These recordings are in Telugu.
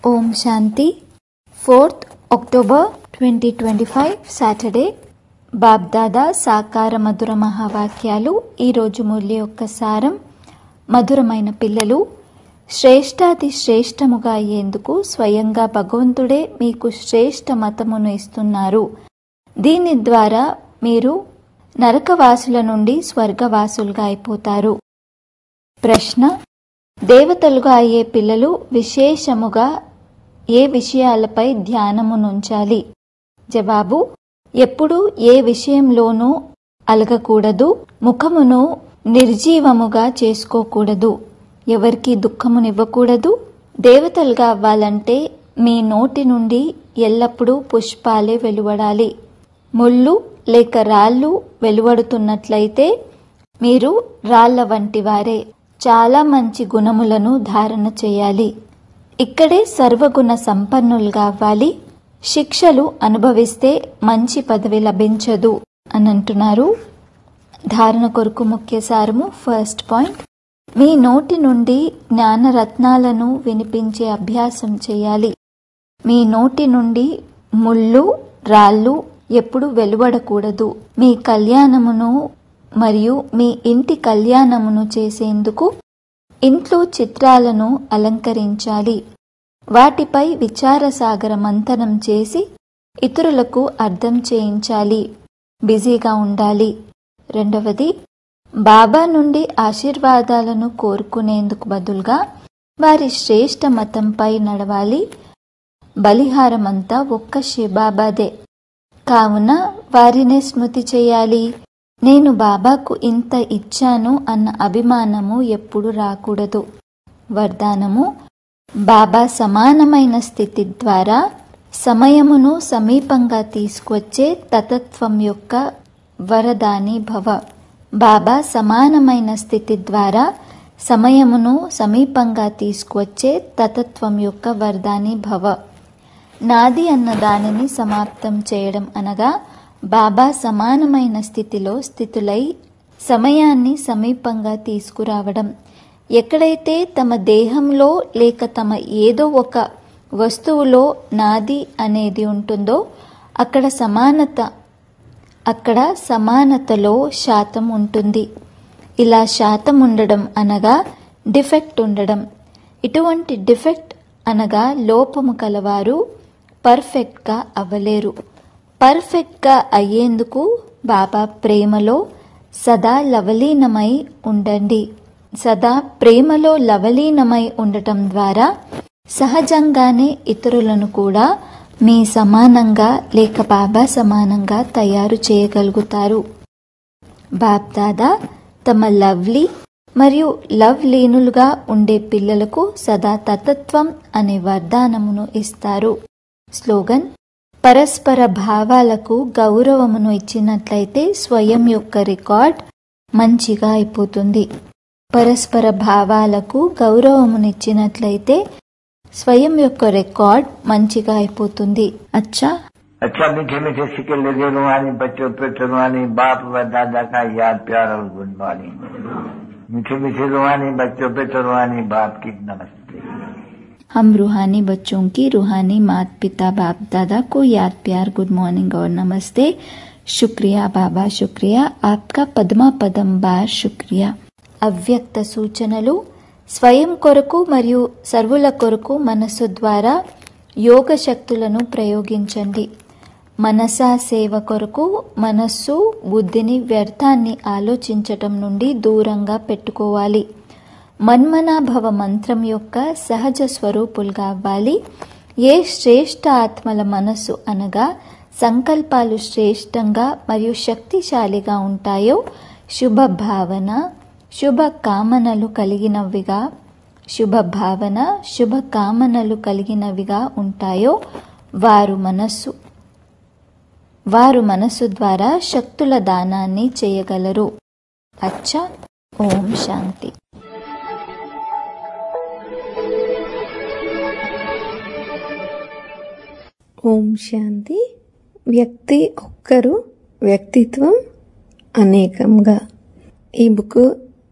ఓం Shanti fourth October twenty twenty five Saturday Bapdada సాకార మధుర మహావాక్యాలు ఈరోజు మురళి యొక్క సారం మధురమైన పిల్లలు శ్రేష్టాది శ్రేష్టముగా అయ్యేందుకు స్వయంగా భగవంతుడే మీకు శ్రేష్ట మతమును ఇస్తున్నారు దీని ద్వారా మీరు నరకవాసుల నుండి స్వర్గవాసులుగా అయిపోతారు ప్రశ్న దేవతలుగా అయ్యే పిల్లలు విశేషముగా ఏ విషయాలపై ధ్యానమునుంచాలి జవాబు ఎప్పుడు ఏ విషయంలోనూ అలగకూడదు ముఖమును నిర్జీవముగా చేసుకోకూడదు ఎవరికి దుఃఖమునివ్వకూడదు దేవతలుగా అవ్వాలంటే మీ నోటి నుండి ఎల్లప్పుడూ పుష్పాలే వెలువడాలి ముళ్ళు లేక రాళ్ళు వెలువడుతున్నట్లయితే మీరు రాళ్ల వంటి వారే చాలా మంచి గుణములను ధారణ చేయాలి ఇక్కడే సర్వగుణ సంపన్నులుగా అవ్వాలి శిక్షలు అనుభవిస్తే మంచి పదవి లభించదు అని అంటున్నారు ధారణ కొరకు ముఖ్య సారము ఫస్ట్ పాయింట్ మీ నోటి నుండి జ్ఞానరత్నాలను వినిపించే అభ్యాసం చేయాలి మీ నోటి నుండి ముళ్ళు రాళ్ళు ఎప్పుడు వెలువడకూడదు మీ కళ్యాణమును మరియు మీ ఇంటి కళ్యాణమును చేసేందుకు ఇంట్లో చిత్రాలను అలంకరించాలి వాటిపై విచారసాగర మంథనం చేసి ఇతరులకు అర్థం చేయించాలి బిజీగా ఉండాలి రెండవది బాబా నుండి ఆశీర్వాదాలను కోరుకునేందుకు బదులుగా వారి శ్రేష్ట మతంపై నడవాలి బలిహారమంతా ఒక్క శిబాబాదే కావున వారినే స్మృతి చేయాలి నేను బాబాకు ఇంత ఇచ్చాను అన్న అభిమానము ఎప్పుడు రాకూడదు వరదానము బాబా సమానమైన స్థితి ద్వారా సమయమును సమీపంగా తీసుకువచ్చే తతత్వం యొక్క వరదాని భవ బాబా సమానమైన స్థితి ద్వారా సమయమును సమీపంగా తీసుకువచ్చే తతత్వం యొక్క వరదాని భవ నాది అన్న దానిని సమాప్తం చేయడం అనగా బాబా సమానమైన స్థితిలో స్థితులై సమయాన్ని సమీపంగా తీసుకురావడం ఎక్కడైతే తమ దేహంలో లేక తమ ఏదో ఒక వస్తువులో నాది అనేది ఉంటుందో అక్కడ సమానత అక్కడ సమానతలో శాతం ఉంటుంది ఇలా శాతం ఉండడం అనగా డిఫెక్ట్ ఉండడం ఇటువంటి డిఫెక్ట్ అనగా లోపము కలవారు పర్ఫెక్ట్గా అవ్వలేరు పర్ఫెక్ట్గా అయ్యేందుకు బాబా ప్రేమలో సదా లవలీనమై ఉండండి సదా ప్రేమలో లవలీనమై ఉండటం ద్వారా సహజంగానే ఇతరులను కూడా మీ సమానంగా లేక బాబా సమానంగా తయారు చేయగలుగుతారు బాబ్దాదా తమ లవ్లీ మరియు లవ్ లీనులుగా ఉండే పిల్లలకు సదా తతత్వం అనే వరదానమును ఇస్తారు స్లోగన్ పరస్పర భావాలకు గౌరవమును ఇచ్చినట్లయితే స్వయం యొక్క రికార్డ్ మంచిగా అయిపోతుంది పరస్పర భావాలకు గౌరవమునిచ్చినట్లయితే స్వయం యొక్క రికార్డ్ మంచిగా అయిపోతుంది అచ్చా अच्छा मीठे मीठे सिक्के लगे रुहानी बच्चों पे रुहानी बाप व दादा का याद प्यार और गुड मॉर्निंग मीठे मीठे रुहानी बच्चों पे रुहानी बाप की नमस्ते हम रूहानी बच्चों की रूहानी मात पिता बाप दादा को याद प्यार गुड मॉर्निंग और नमस्ते शुक्रिया बाबा शुक्रिया आपका పద్మా పదం బార్ శుక్రియా అవ్యక్త సూచనలు స్వయం కొరకు మరియు సర్వుల కొరకు మనస్సు ద్వారా యోగ శక్తులను ప్రయోగించండి మనసా సేవ కొరకు మనస్సు బుద్ధిని వ్యర్థాన్ని ఆలోచించటం నుండి దూరంగా పెట్టుకోవాలి మన్మనాభవ మంత్రం యొక్క సహజ స్వరూపులుగా అవ్వాలి ఏ శ్రేష్ఠ ఆత్మల మనస్సు అనగా సంకల్పాలు శ్రేష్టంగా మరియు శక్తిశాలిగా ఉంటాయో శుభ భావన శుభ కామనలు కలిగినవిగా శుభ భావన శుభ కామనలు కలిగినవిగా ఉంటాయో వారు మనస్సు వారు మనస్సు ద్వారా శక్తుల దానాన్ని చేయగలరు అచ్చా ఓం శాంతి ఓం శాంతి వ్యక్తి ఒక్కరు వ్యక్తిత్వం అనేకంగా ఈ బుక్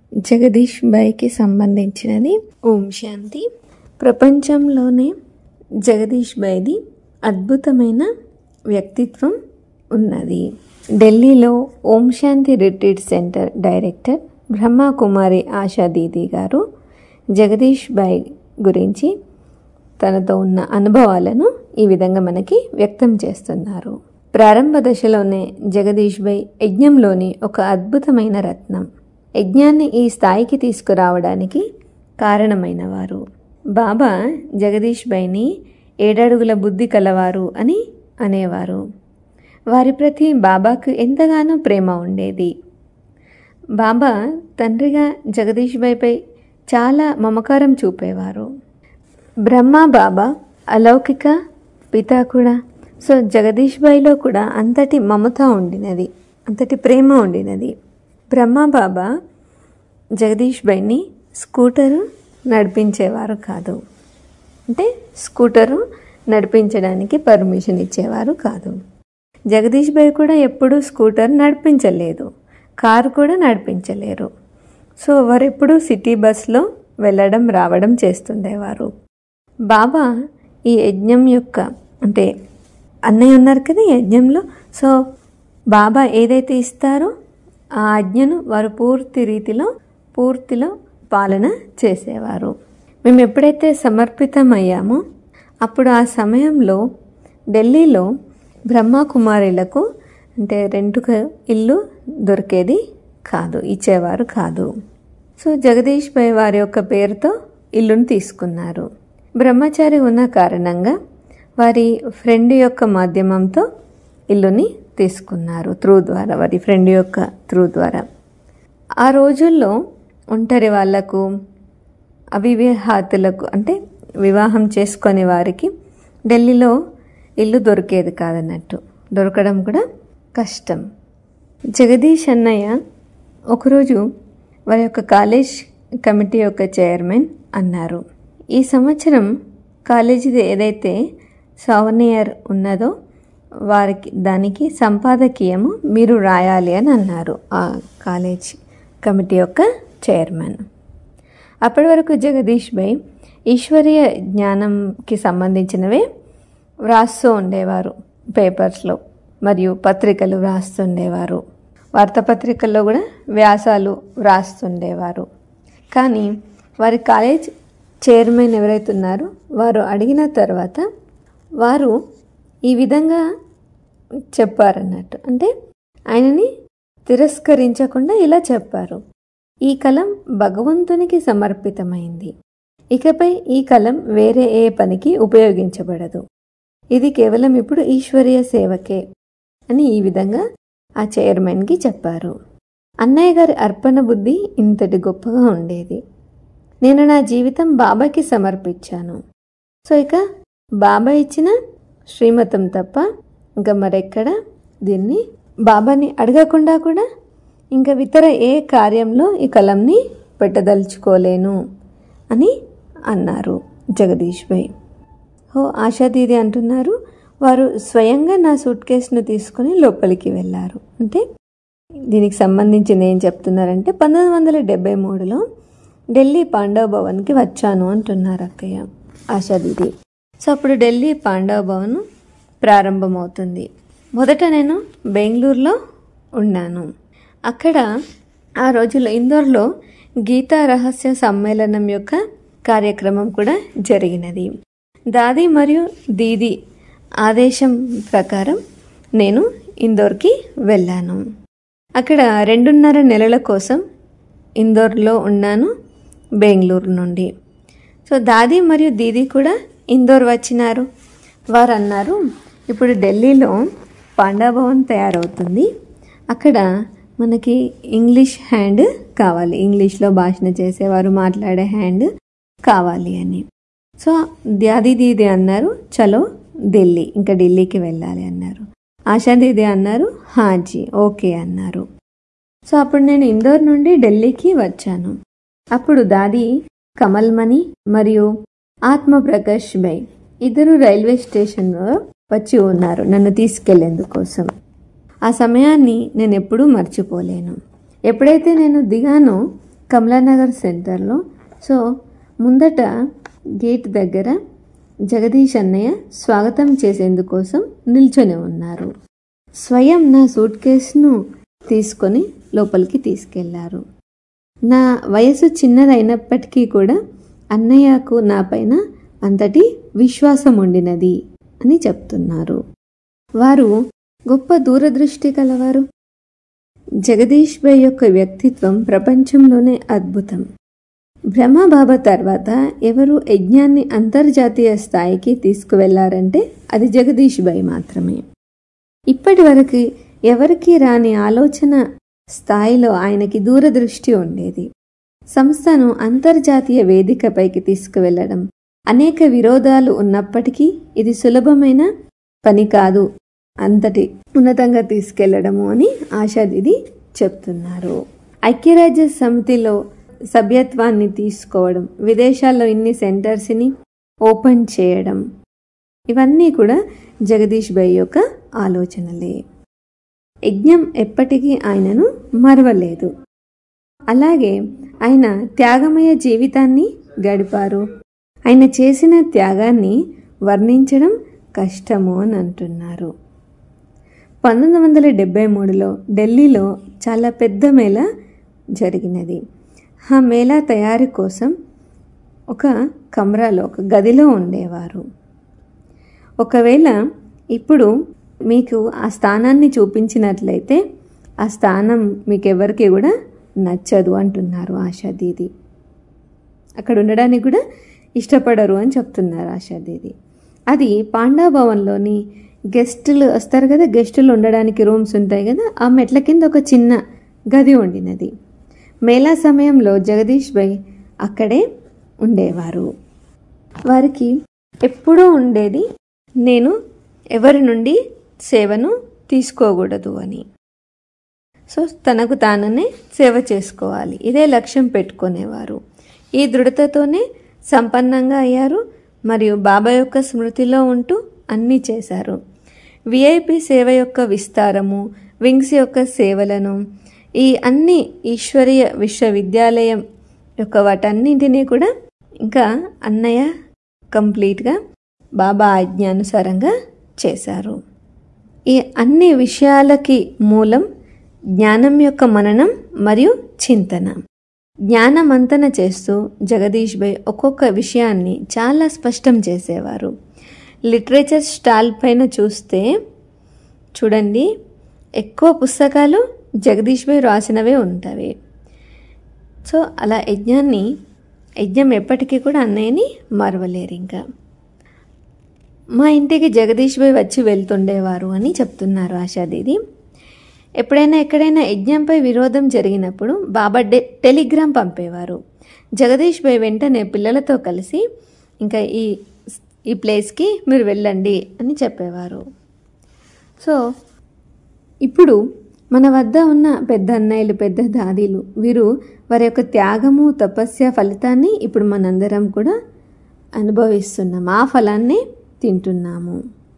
జగదీష్ బాయ్కి సంబంధించినది ఓం శాంతి ప్రపంచంలోనే జగదీష్ బైది అద్భుతమైన వ్యక్తిత్వం ఉన్నది ఢిల్లీలో Om Shanti retreat centre director Brahma Kumari Asha Didi గారు జగదీష్ బాయ్ గురించి తనతో ఉన్న అనుభవాలను ఈ విధంగా మనకి వ్యక్తం చేస్తున్నారు ప్రారంభ దశలోనే జగదీష్ బై యజ్ఞంలోని ఒక అద్భుతమైన రత్నం యజ్ఞాన్ని ఈ స్థాయికి తీసుకురావడానికి కారణమైన వారు బాబా జగదీష్ బైని ఏడడుగుల బుద్ధి కలవారు అని అనేవారు వారి ప్రతి బాబాకు ఎంతగానో ప్రేమ ఉండేది బాబా తండ్రిగా జగదీష్ బైపై చాలా మమకారం చూపేవారు బ్రహ్మ బాబా అలౌకిక పిత కూడా సో జగదీష్ బాయిలో కూడా అంతటి మమత ఉండినది అంతటి ప్రేమ ఉండినది బ్రహ్మ బాబా జగదీష్ బాయిని స్కూటరు నడిపించేవారు కాదు అంటే స్కూటరు నడిపించడానికి పర్మిషన్ ఇచ్చేవారు కాదు జగదీష్ బాయ్ కూడా ఎప్పుడూ స్కూటర్ నడిపించలేదు కారు కూడా నడిపించలేరు సో వారు ఎప్పుడూ సిటీ బస్లో వెళ్ళడం రావడం చేస్తుండేవారు బాబా ఈ యజ్ఞం యొక్క అంటే అన్నయ్య ఉన్నారు కదా ఈ యజ్ఞంలో సో బాబా ఏదైతే ఇస్తారో ఆ ఆజ్ఞను వారు పూర్తి రీతిలో పూర్తిలో పాలన చేసేవారు మేము ఎప్పుడైతే సమర్పితమయ్యామో అప్పుడు ఆ సమయంలో ఢిల్లీలో బ్రహ్మకుమారులకు అంటే రెంటుక ఇల్లు దొరికేది కాదు ఇచ్చేవారు కాదు సో జగదీష్ పై వారి యొక్క పేరుతో ఇల్లును తీసుకున్నారు బ్రహ్మచారి ఉన్న కారణంగా వారి ఫ్రెండ్ యొక్క మాధ్యమంతో ఇల్లుని తీసుకున్నారు త్రూ ద్వారా వారి ఫ్రెండ్ యొక్క త్రూ ద్వారా ఆ రోజుల్లో ఒంటరి వాళ్లకు అవివాహాతులకు అంటే వివాహం చేసుకునే వారికి ఢిల్లీలో ఇల్లు దొరికేది కాదన్నట్టు దొరకడం కూడా కష్టం జగదీష్ అన్నయ్య ఒకరోజు వారి యొక్క కాలేజ్ కమిటీ యొక్క చైర్మన్ అన్నారు ఈ సంవత్సరం కాలేజీది ఏదైతే సవనియర్ ఉన్నదో వారికి దానికి సంపాదకీయము మీరు రాయాలి అని అన్నారు ఆ కాలేజ్ కమిటీ యొక్క చైర్మన్ అప్పటి వరకు జగదీష్ భాయ్ ఈశ్వరీయ జ్ఞానంకి సంబంధించినవే వ్రాస్తూ ఉండేవారు పేపర్స్లో మరియు పత్రికలు వ్రాస్తుండేవారు వార్తాపత్రికల్లో కూడా వ్యాసాలు వ్రాస్తుండేవారు కానీ వారి కాలేజ్ చైర్మన్ ఎవరైతే ఉన్నారో వారు అడిగిన తర్వాత వారు ఈ విధంగా చెప్పారన్నట్టు అంటే ఆయనని తిరస్కరించకుండా ఇలా చెప్పారు ఈ కలం భగవంతునికి సమర్పితమైంది ఇకపై ఈ కలం వేరే ఏ పనికి ఉపయోగించబడదు ఇది కేవలం ఇప్పుడు ఈశ్వరీయ సేవకే అని ఈ విధంగా ఆ చైర్మన్కి చెప్పారు అన్నయ్య గారి అర్పణ బుద్ధి ఇంతటి గొప్పగా ఉండేది నేను నా జీవితం బాబాకి సమర్పించాను సో ఇక బాబా ఇచ్చిన శ్రీమతం తప్ప ఇంకా మరెక్కడ దీన్ని బాబాని అడగకుండా కూడా ఇంకా ఇతర ఏ కార్యంలో ఈ కలంని పెట్టదలుచుకోలేను అని అన్నారు జగదీష్ భాయ్ ఓ ఆశా దీది అంటున్నారు వారు స్వయంగా నా సూట్ కేసును తీసుకుని లోపలికి వెళ్ళారు అంటే దీనికి సంబంధించింది ఏం చెప్తున్నారంటే పంతొమ్మిది వందల డెబ్బై మూడులో ఢిల్లీ పాండవ భవన్కి వచ్చాను అంటున్నారు అక్కయ్య ఆశా దీది సో అప్పుడు ఢిల్లీ పాండవ భవన్ ప్రారంభమవుతుంది మొదట నేను బెంగళూరులో ఉన్నాను అక్కడ ఆ రోజుల్లో ఇందోర్లో గీతా రహస్య సమ్మేళనం యొక్క కార్యక్రమం కూడా జరిగినది దాది మరియు దీది ఆదేశం ప్రకారం నేను ఇందోర్కి వెళ్ళాను అక్కడ రెండున్నర నెలల కోసం ఇందోర్లో ఉన్నాను బెంగళూరు నుండి సో దాది మరియు దీది కూడా ఇందోర్ వచ్చినారు వారు అన్నారు ఇప్పుడు ఢిల్లీలో పాండాభవన్ తయారవుతుంది అక్కడ మనకి ఇంగ్లీష్ హ్యాండ్ కావాలి ఇంగ్లీష్లో భాషణ చేసేవారు మాట్లాడే హ్యాండ్ కావాలి అని సో దాది దీది అన్నారు చలో ఢిల్లీ ఇంకా ఢిల్లీకి వెళ్ళాలి అన్నారు ఆశా దీది అన్నారు హాజీ ఓకే అన్నారు సో అప్పుడు నేను ఇందోర్ నుండి ఢిల్లీకి వచ్చాను అప్పుడు దాది కమల్మణి మరియు ఆత్మ ప్రకాష్ బై ఇద్దరు రైల్వే స్టేషన్లో వచ్చి ఉన్నారు నన్ను తీసుకెళ్లేందుకోసం ఆ సమయాన్ని నేను ఎప్పుడూ మర్చిపోలేను ఎప్పుడైతే నేను దిగానో కమలానగర్ సెంటర్లో సో ముందట గేట్ దగ్గర జగదీష్ అన్నయ్య స్వాగతం చేసేందుకోసం నిల్చొని ఉన్నారు స్వయం నా సూట్ కేసును తీసుకొని లోపలికి తీసుకెళ్లారు నా వయసు చిన్నదైనప్పటికీ కూడా అన్నయ్యకు నా పైన అంతటి విశ్వాసం ఉండినది అని చెప్తున్నారు వారు గొప్ప దూరదృష్టి కలవారు జగదీష్ భాయ్ యొక్క వ్యక్తిత్వం ప్రపంచంలోనే అద్భుతం బ్రహ్మబాబా తర్వాత ఎవరు యజ్ఞాన్ని అంతర్జాతీయ స్థాయికి తీసుకువెళ్లారంటే అది జగదీష్ భాయ్ మాత్రమే ఇప్పటి వరకు ఎవరికి రాని ఆలోచన స్థాయిలో ఆయనకి దూరదృష్టి ఉండేది సంస్థను అంతర్జాతీయ వేదికపైకి తీసుకువెళ్లడం అనేక విరోధాలు ఉన్నప్పటికీ ఇది సులభమైన పని కాదు అంతటి ఉన్నతంగా తీసుకెళ్లడము అని ఆశాదిది చెప్తున్నారు ఐక్యరాజ్య సమితిలో సభ్యత్వాన్ని తీసుకోవడం విదేశాల్లో ఇన్ని సెంటర్స్ని ఓపెన్ చేయడం ఇవన్నీ కూడా జగదీష్ భాయ్ యొక్క ఆలోచనలే యజ్ఞం ఎప్పటికీ ఆయనను మరవలేదు అలాగే ఆయన త్యాగమయ జీవితాన్ని గడిపారు ఆయన చేసిన త్యాగాన్ని వర్ణించడం కష్టము అని అంటున్నారు పంతొమ్మిది వందల డెబ్బై మూడులో ఢిల్లీలో చాలా పెద్ద మేళ జరిగినది ఆ మేళా తయారీ కోసం ఒక కమరాలో ఒక గదిలో ఉండేవారు ఒకవేళ ఇప్పుడు మీకు ఆ స్థానాన్ని చూపించినట్లయితే ఆ స్థానం మీకు ఎవరికి కూడా నచ్చదు అంటున్నారు ఆశా దీది అక్కడ ఉండడానికి కూడా ఇష్టపడరు అని చెప్తున్నారు ఆశా దీది అది పాండా భవన్లోని గెస్టులు వస్తారు కదా గెస్టులు ఉండడానికి రూమ్స్ ఉంటాయి కదా ఆ మెట్ల కింద ఒక చిన్న గది ఉండినది మేళా సమయంలో జగదీష్ భాయ్ అక్కడే ఉండేవారు వారికి ఎప్పుడూ ఉండేది నేను ఎవరి నుండి సేవను తీసుకోకూడదు అని సో తనకు తాననే సేవ చేసుకోవాలి ఇదే లక్ష్యం పెట్టుకునేవారు ఈ దృఢతతోనే సంపన్నంగా అయ్యారు మరియు బాబా యొక్క స్మృతిలో ఉంటూ అన్నీ చేశారు విఐపి సేవ యొక్క విస్తారము వింగ్స్ యొక్క సేవలను ఈ అన్ని ఈశ్వరీయ విశ్వవిద్యాలయం యొక్క వాటన్నింటినీ కూడా ఇంకా అన్నయ్య కంప్లీట్గా బాబా ఆజ్ఞానుసారంగా చేశారు ఈ అన్ని విషయాలకి మూలం జ్ఞానం యొక్క మననం మరియు చింతన జ్ఞానమంతన చేస్తూ జగదీష్ భాయ్ ఒక్కొక్క విషయాన్ని చాలా స్పష్టం చేసేవారు లిటరేచర్ స్టాల్ పైన చూస్తే చూడండి ఎక్కువ పుస్తకాలు జగదీష్ భాయ్ రాసినవే ఉంటాయి సో అలా యజ్ఞాన్ని యజ్ఞం ఎప్పటికీ కూడా అన్నయ్యని మరవలేరు ఇంకా మా ఇంటికి జగదీష్ భాయ్ వచ్చి వెళ్తుండేవారు అని చెప్తున్నారు ఆశాదీది ఎప్పుడైనా ఎక్కడైనా యజ్ఞంపై విరోధం జరిగినప్పుడు బాబా డె టెలిగ్రామ్ పంపేవారు జగదీష్ భాయ్ వెంటనే పిల్లలతో కలిసి ఇంకా ఈ ఈ ప్లేస్కి మీరు వెళ్ళండి అని చెప్పేవారు సో ఇప్పుడు మన వద్ద ఉన్న పెద్ద అన్నయ్యలు పెద్ద దాదీలు వీరు వారి యొక్క త్యాగము తపస్య ఫలితాన్ని ఇప్పుడు మనందరం కూడా అనుభవిస్తున్నాం ఆ ఫలాన్ని తింటున్నాము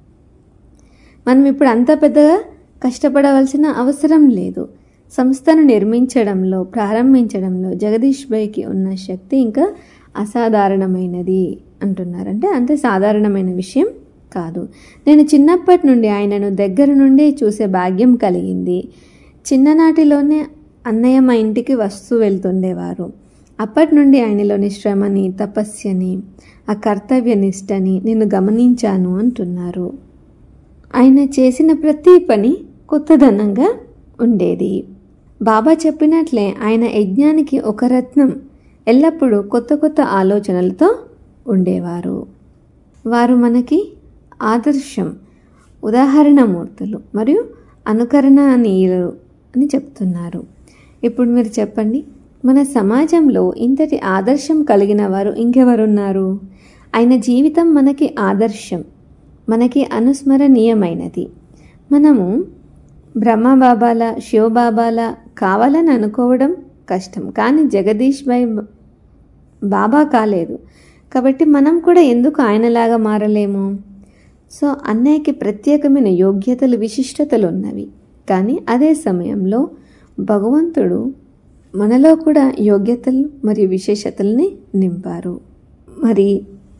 మనం ఇప్పుడు అంత పెద్దగా కష్టపడవలసిన అవసరం లేదు సంస్థను నిర్మించడంలో ప్రారంభించడంలో జగదీష్ భాయ్కి ఉన్న శక్తి ఇంకా అసాధారణమైనది అంటున్నారు అంటే అంత సాధారణమైన విషయం కాదు నేను చిన్నప్పటి నుండి ఆయనను దగ్గర నుండి చూసే భాగ్యం కలిగింది చిన్ననాటిలోనే అన్నయ్య మా ఇంటికి వస్తూ వెళ్తుండేవారు అప్పటి నుండి ఆయనలోని శ్రమని తపస్యని ఆ కర్తవ్య నిష్టని నేను గమనించాను అంటున్నారు ఆయన చేసిన ప్రతి పని కొత్తదనంగా ఉండేది బాబా చెప్పినట్లే ఆయన యజ్ఞానికి ఒక రత్నం ఎల్లప్పుడూ కొత్త కొత్త ఆలోచనలతో ఉండేవారు వారు మనకి ఆదర్శం ఉదాహరణమూర్తులు మరియు అనుకరణీయులు అని చెప్తున్నారు ఇప్పుడు మీరు చెప్పండి మన సమాజంలో ఇంతటి ఆదర్శం కలిగిన వారు ఇంకెవరున్నారు ఆయన జీవితం మనకి ఆదర్శం మనకి అనుస్మరణీయమైనది మనము బ్రహ్మబాబాల శివబాబాల కావాలని అనుకోవడం కష్టం కానీ జగదీష్ భాయ్ బాబా కాలేదు కాబట్టి మనం కూడా ఎందుకు ఆయనలాగా మారలేము సో అన్నయ్యకి ప్రత్యేకమైన యోగ్యతలు విశిష్టతలు ఉన్నవి కానీ అదే సమయంలో భగవంతుడు మనలో కూడా యోగ్యతలు మరియు విశేషతల్ని నింపారు మరి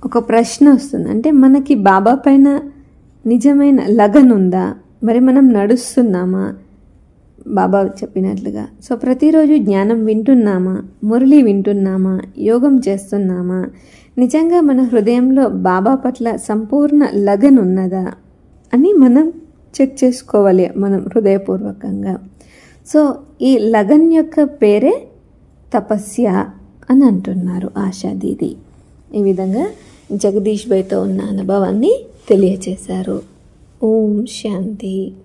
ఒక ప్రశ్న వస్తుంది అంటే మనకి బాబా పైన నిజమైన లగన్ ఉందా మరి మనం నడుస్తున్నామా బాబా చెప్పినట్లుగా సో ప్రతిరోజు జ్ఞానం వింటున్నామా మురళి వింటున్నామా యోగం చేస్తున్నామా నిజంగా మన హృదయంలో బాబా పట్ల సంపూర్ణ లగన్ ఉన్నదా అని మనం చెక్ చేసుకోవాలి మనం హృదయపూర్వకంగా సో ఈ లగన్ యొక్క పేరే తపస్య అని అంటున్నారు ఆశా దీది ఈ విధంగా జగదీష్ బైతో ఉన్న అనుభవాన్ని తెలియచేశారు ఓం శాంతి